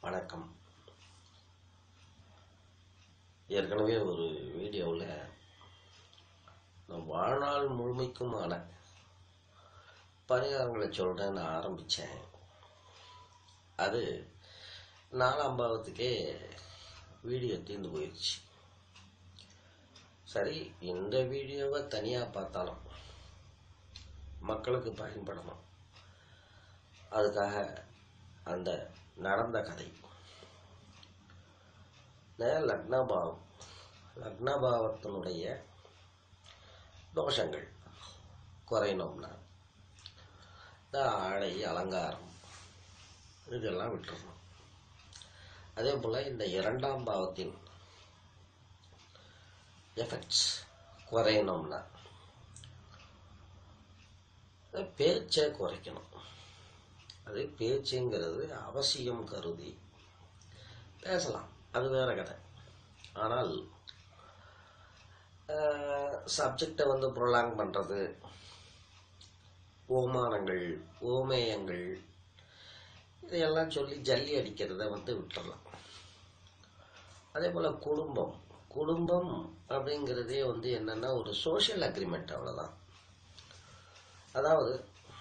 வணக்கம் ஏற்கனவே ஒரு வீடியோவில் நான் வாழ்நாள் முழுமைக்குமான பரிகாரங்களை சொல்கிறேன்னு ஆரம்பித்தேன் அது நாலாம் பாவத்துக்கே வீடியோ தீர்ந்து போயிடுச்சு சரி இந்த வீடியோவை தனியாக பார்த்தாலும் மக்களுக்கு பயன்படணும் அதுக்காக அந்த நடந்த கதை இந்த லக்னபாவம் லக்னபாவத்தினுடைய தோஷங்கள் குறையணும்னா இந்த ஆடை அலங்காரம் இதெல்லாம் விட்டுறணும் அதே போல் இந்த இரண்டாம் பாவத்தின் எஃபெக்ட்ஸ் குறையணும்னா இந்த பேச்சை குறைக்கணும் அது பேச்சுங்கிறது அவசியம் கருதி பேசலாம் அது வேற கதை ஆனால் சப்ஜெக்டை வந்து ப்ரொலாங் பண்ணுறது ஓமானங்கள் ஓமேயங்கள் இதையெல்லாம் சொல்லி ஜல்லி அடிக்கிறத வந்து விட்டுறலாம் அதே போல் குடும்பம் குடும்பம் அப்படிங்கிறதே வந்து என்னென்னா ஒரு சோஷியல் அக்ரிமெண்ட் அவ்வளோதான் அதாவது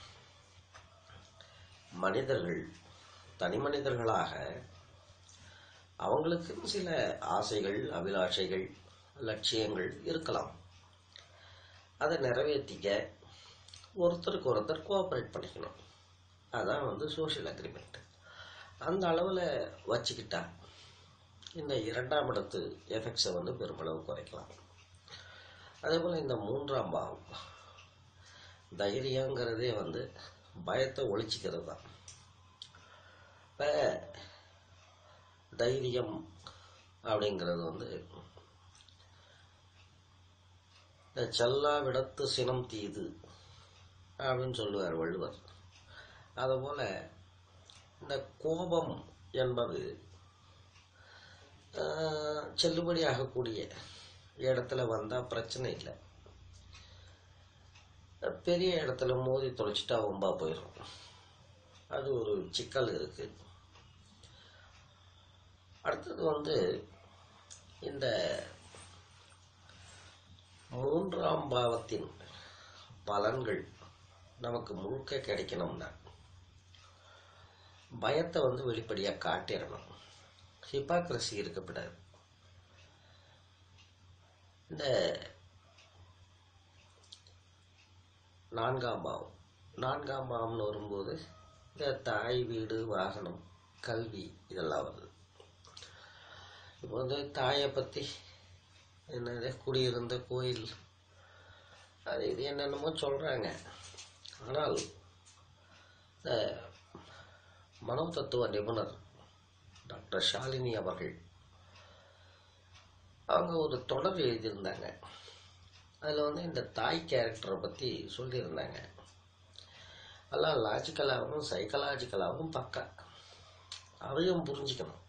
மனிதர்கள் தனி மனிதர்களாக அவங்களுக்கு சில ஆசைகள் அபிலாஷைகள் லட்சியங்கள் இருக்கலாம் அதை நிறைவேற்றிக்க ஒருத்தருக்கு ஒருத்தர் கோஆப்ரேட் பண்ணிக்கணும் அதான் வந்து சோஷியல் அக்ரிமெண்ட் அந்த அளவில் வச்சுக்கிட்டா இந்த இரண்டாம் இடத்து எஃபெக்ட்ஸை வந்து பெருமளவு குறைக்கலாம் அதே போல் இந்த மூன்றாம் பாவம் தைரியங்கிறதே வந்து பயத்தை ஒழிச்சிக்கிறது தான் இப்போ தைரியம் அப்படிங்கிறது வந்து இந்த செல்லா விடத்து சினம் தீது அப்படின்னு சொல்லுவார் வள்ளுவர் அதுபோல் இந்த கோபம் என்பது செல்லுபடி ஆகக்கூடிய இடத்துல வந்தால் பிரச்சனை இல்லை பெரிய இடத்துல மோதி தொலைச்சிட்டா வம்பா போயிடும் அது ஒரு சிக்கல் இருக்கு அடுத்தது வந்து இந்த மூன்றாம் பாவத்தின் பலன்கள் நமக்கு முழுக்க கிடைக்கணும்னா பயத்தை வந்து வெளிப்படையாக காட்டிடணும் ஹிப்பாக்ரஸி இருக்கப்படாது இந்த நான்காம் பாவம் நான்காம் பாவம்னு வரும்போது இந்த தாய் வீடு வாகனம் கல்வி இதெல்லாம் வருது இப்போ வந்து தாயை பற்றி என்னது குடியிருந்த கோயில் அது இது என்னென்னமோ சொல்கிறாங்க ஆனால் இந்த மனோ தத்துவ நிபுணர் டாக்டர் ஷாலினி அவர்கள் அவங்க ஒரு தொடர் எழுதியிருந்தாங்க அதில் வந்து இந்த தாய் கேரக்டரை பற்றி சொல்லியிருந்தாங்க எல்லாம் லாஜிக்கலாகவும் சைக்கலாஜிக்கலாகவும் பக்கா அதையும் புரிஞ்சிக்கணும்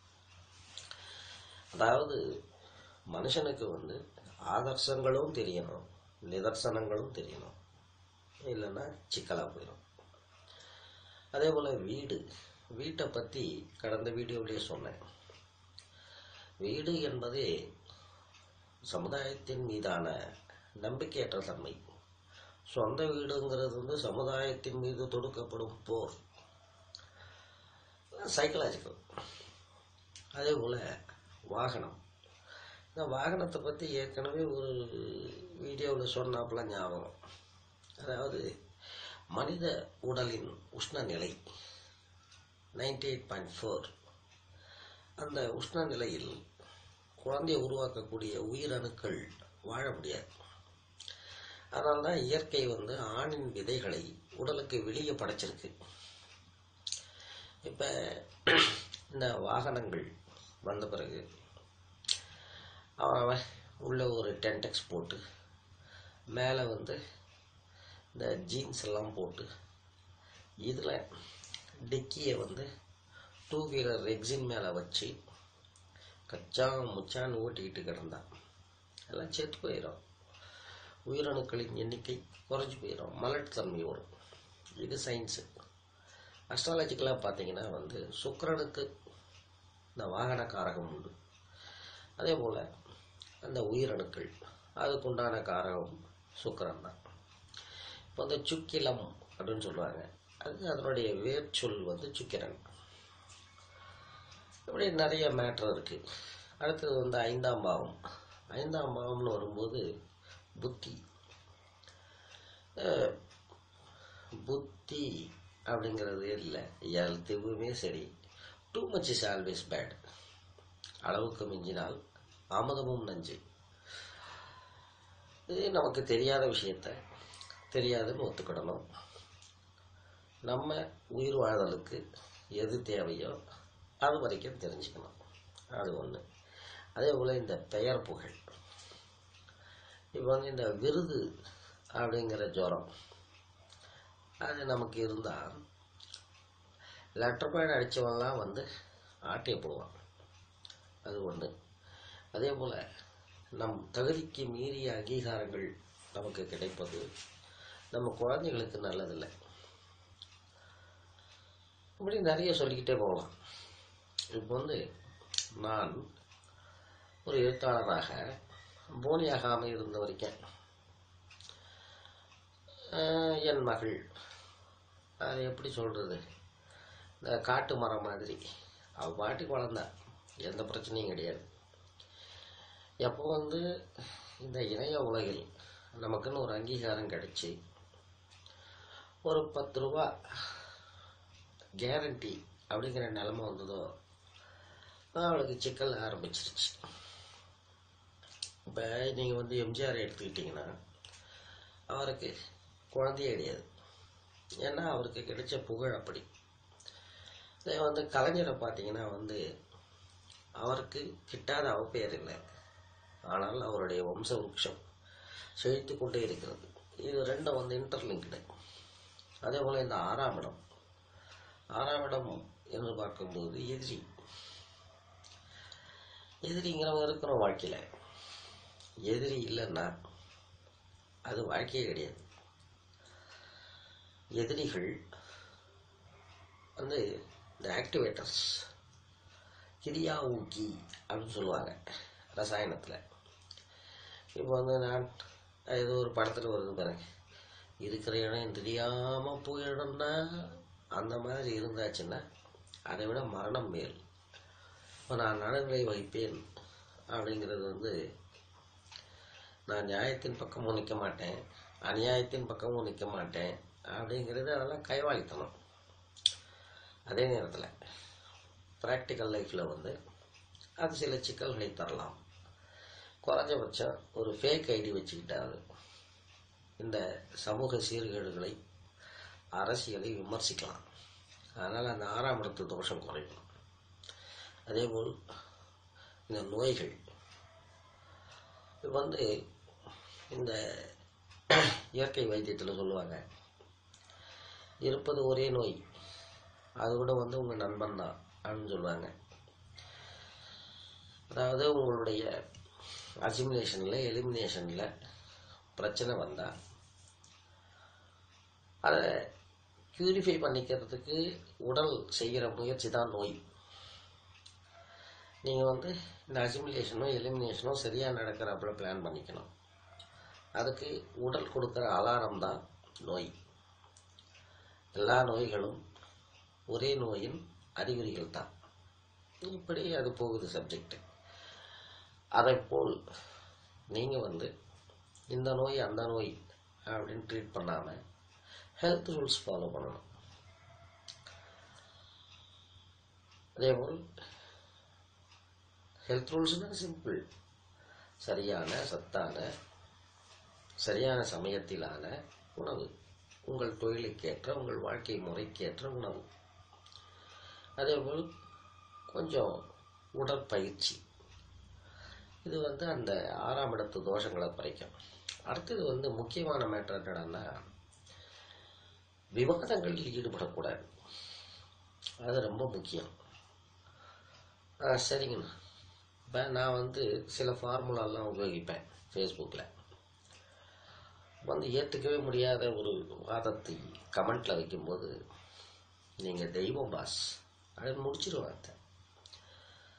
அதாவது மனுஷனுக்கு வந்து ஆதர்சங்களும் தெரியணும் நிதர்சனங்களும் தெரியணும் இல்லைன்னா சிக்கலாக போயிடும் அதே போல் வீடு வீட்டை பற்றி கடந்த வீடியோவிலேயே சொன்னேன் வீடு என்பதே சமுதாயத்தின் மீதான நம்பிக்கையற்ற தன்மை சொந்த வீடுங்கிறது வந்து சமுதாயத்தின் மீது தொடுக்கப்படும் போர் சைக்கலாஜிக்கல் அதே போல் வாகனம் இந்த வாகனத்தை பற்றி ஏற்கனவே ஒரு வீடியோவில் சொன்னாப்புல ஞாபகம் அதாவது மனித உடலின் உஷ்ண நிலை நைன்டி எயிட் பாயிண்ட் ஃபோர் அந்த உஷ்ண நிலையில் குழந்தையை உருவாக்கக்கூடிய உயிரணுக்கள் வாழ முடியாது அதனால தான் இயற்கை வந்து ஆணின் விதைகளை உடலுக்கு வெளியே படைச்சிருக்கு இப்போ இந்த வாகனங்கள் வந்த பிறகு அவன் உள்ள ஒரு டென்டெக்ஸ் போட்டு மேலே வந்து இந்த ஜீன்ஸ் எல்லாம் போட்டு இதில் டிக்கியை வந்து டூ வீலர் எக்ஸின் மேலே வச்சு கச்சா முச்சான்னு ஓட்டிக்கிட்டு கிடந்தான் எல்லாம் செத்து போயிடும் உயிரணுக்களின் எண்ணிக்கை குறைஞ்சி போயிடும் மலட்டுத்தன்மை வரும் இது சயின்ஸு அஸ்ட்ராலஜிக்கலாக பார்த்தீங்கன்னா வந்து சுக்கிரனுக்கு இந்த வாகன காரகம் உண்டு அதே போல் அந்த உயிரணுக்கள் அதுக்குண்டான காரகம் சுக்கிரன் தான் இப்போ இந்த சுக்கிலம் அப்படின்னு சொல்லுவாங்க அது அதனுடைய வேர்ச்சொல் வந்து சுக்கிரன் இப்படி நிறைய மேட்ரு இருக்குது அடுத்தது வந்து ஐந்தாம் பாவம் ஐந்தாம் பாவம்னு வரும்போது புத்தி அஹ், புத்தி அப்படிங்கிறது இல்லை எதுவுமே சரி too much is always bad அளவுக்கு மிஞ்சினால் அமுதமும் நஞ்சு இது நமக்கு தெரியாத விஷயத்த தெரியாதுன்னு ஒத்துக்கிடணும் நம்ம உயிர் வாழ்தலுக்கு எது தேவையோ அது வரைக்கும் தெரிஞ்சுக்கணும் அது ஒன்று அதே போல் இந்த பெயர் புகழ் இப்போ வந்து இந்த விருது அப்படிங்கிற ஜுரம் அது நமக்கு இருந்தால் லெட்டர் பேட் அடித்தவன்லாம் வந்து ஆட்டிய போடுவான் அது ஒன்று அதே போல் நம் தகுதிக்கு மீறிய அங்கீகாரங்கள் நமக்கு கிடைப்பது நம்ம குழந்தைகளுக்கு நல்லதில்லை இப்படி நிறைய சொல்லிக்கிட்டே போகலாம் இப்போ வந்து நான் ஒரு எழுத்தாளராக போனியாகாமல் இருந்த வரைக்கும் ஆஹ், என் மகள் அது எப்படி சொல்கிறது இந்த காட்டு மரம் மாதிரி அவள் பாட்டுக்கு வளர்ந்தா எந்த பிரச்சனையும் கிடையாது எப்போ வந்து இந்த இணைய உலகில் நமக்குன்னு ஒரு அங்கீகாரம் கிடைச்சி ஒரு பத்து ரூபா கேரண்டி அப்படிங்கிற நிலைமை வந்ததோ அவளுக்கு சிக்கல் ஆரம்பிச்சிருச்சு இப்போ நீங்கள் வந்து எம்ஜிஆர் எடுத்துக்கிட்டிங்கன்னா அவருக்கு குழந்தையே கிடையாது ஏன்னா அவருக்கு கிடைச்ச புகழ் அப்படி இதே வந்து கலைஞரை பார்த்தீங்கன்னா வந்து அவருக்கு கிட்டாத அவப்பெயர் இல்லை ஆனால் அவருடைய வம்ச விருட்சம் செழித்து கொண்டே இருக்கிறது இது ரெண்டும் வந்து இன்டர்லிங்க்டு அதே போல் இந்த ஆறாம் இடம் ஆறாம் இடம் என்று பார்க்கும்போது எதிரி எதிரிங்கிறவங்க இருக்கிறோம் வாழ்க்கையில் எதிரி இல்லைன்னா அது வாழ்க்கையே கிடையாது எதிரிகள் வந்து இந்த ஆக்டிவேட்டர்ஸ் கிரியா ஊக்கி அப்படின்னு சொல்லுவாங்க ரசாயனத்தில் இப்போ வந்து நான் ஏதோ ஒரு படத்தில் வருது பாருங்க இருக்கிற இடம் தெரியாமல் போயிடும்னா அந்த மாதிரி இருந்தாச்சுன்னா அதை விட மரணம் மேல் இப்போ நான் நடுநிலை வகிப்பேன் அப்படிங்கிறது வந்து நான் நியாயத்தின் பக்கமும் நிற்க மாட்டேன் அநியாயத்தின் பக்கமும் நிற்க மாட்டேன் அப்படிங்கிறது அதெல்லாம் கைவாளித்தனம் அதே நேரத்தில் ப்ராக்டிக்கல் லைஃப்பில் வந்து அது சில சிக்கல்களை தரலாம் குறைஞ்சபட்சம் ஒரு ஃபேக் ஐடி வச்சுக்கிட்டாது இந்த சமூக சீர்கேடுகளை அரசியலை விமர்சிக்கலாம் அதனால் அந்த ஆறாம் இடத்து தோஷம் குறையும் அதேபோல் இந்த நோய்கள் இது வந்து இந்த இயற்கை வைத்தியத்தில் சொல்லுவாங்க இருப்பது ஒரே நோய் அது கூட வந்து உங்கள் நண்பன் தான் அப்படின்னு சொல்லுவாங்க அதாவது உங்களுடைய அசிமிலேஷனில் எலிமினேஷனில் பிரச்சனை வந்தால் அதை க்யூரிஃபை பண்ணிக்கிறதுக்கு உடல் செய்கிற முயற்சி தான் நோய் நீங்கள் வந்து இந்த அசிமிலேஷனோ எலிமினேஷனோ சரியாக நடக்கிறப்பல பிளான் பண்ணிக்கணும் அதுக்கு உடல் கொடுக்குற அலாரம் தான் நோய் எல்லா நோய்களும் ஒரே நோயின் அறிகுறிகள் தான் இப்படி அது போகுது சப்ஜெக்ட் அதைப்போல் நீங்கள் வந்து இந்த நோய் அந்த நோய் அப்படின்னு ட்ரீட் பண்ணாமல் ஹெல்த் ரூல்ஸ் ஃபாலோ பண்ணணும் அதேபோல் ஹெல்த் ரூல்ஸ்னால் சிம்பிள் சரியான சத்தான சரியான சமயத்திலான உணவு உங்கள் தொழிலுக்கேற்ற உங்கள் வாழ்க்கை முறைக்கேற்ற உணவு அதேபோல் கொஞ்சம் உடற்பயிற்சி இது வந்து அந்த ஆறாம் இடத்து தோஷங்களை குறைக்கும் அடுத்தது வந்து முக்கியமான மேட்டர் என்னடான்னா விவாதங்களில் ஈடுபடக்கூடாது அது ரொம்ப முக்கியம் ஆ சரிங்கண்ணா இப்போ நான் வந்து சில ஃபார்முலாலாம் உபயோகிப்பேன் ஃபேஸ்புக்கில் வந்து ஏற்றுக்கவே முடியாத ஒரு வாதத்தை கமெண்ட்டில் வைக்கும்போது நீங்கள் தெய்வம் பாஸ் அப்படின்னு முடிச்சிருவாங்க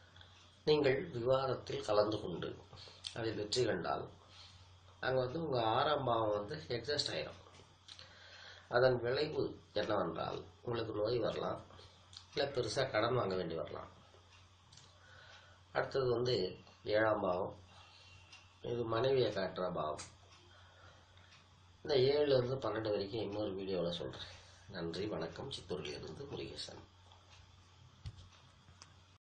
நீங்கள் விவாதத்தில் கலந்து கொண்டு அதில் வெற்றி கண்டால் அங்கே வந்து உங்கள் ஆறாம் பாவம் வந்து எக்ஸாஸ்ட் ஆயிரும் அதன் விளைவு என்னவென்றால் உங்களுக்கு நோய் வரலாம் இல்லை பெருசாக கடன் வாங்க வேண்டி வரலாம் அடுத்தது வந்து ஏழாம் பாவம் இது மனைவியை காட்டுற பாவம் இந்த ஏழுலேருந்து பன்னெண்டு வரைக்கும் இன்னொரு வீடியோவில் சொல்கிறேன் நன்றி வணக்கம் சித்தூரிலிருந்து முருகேசன்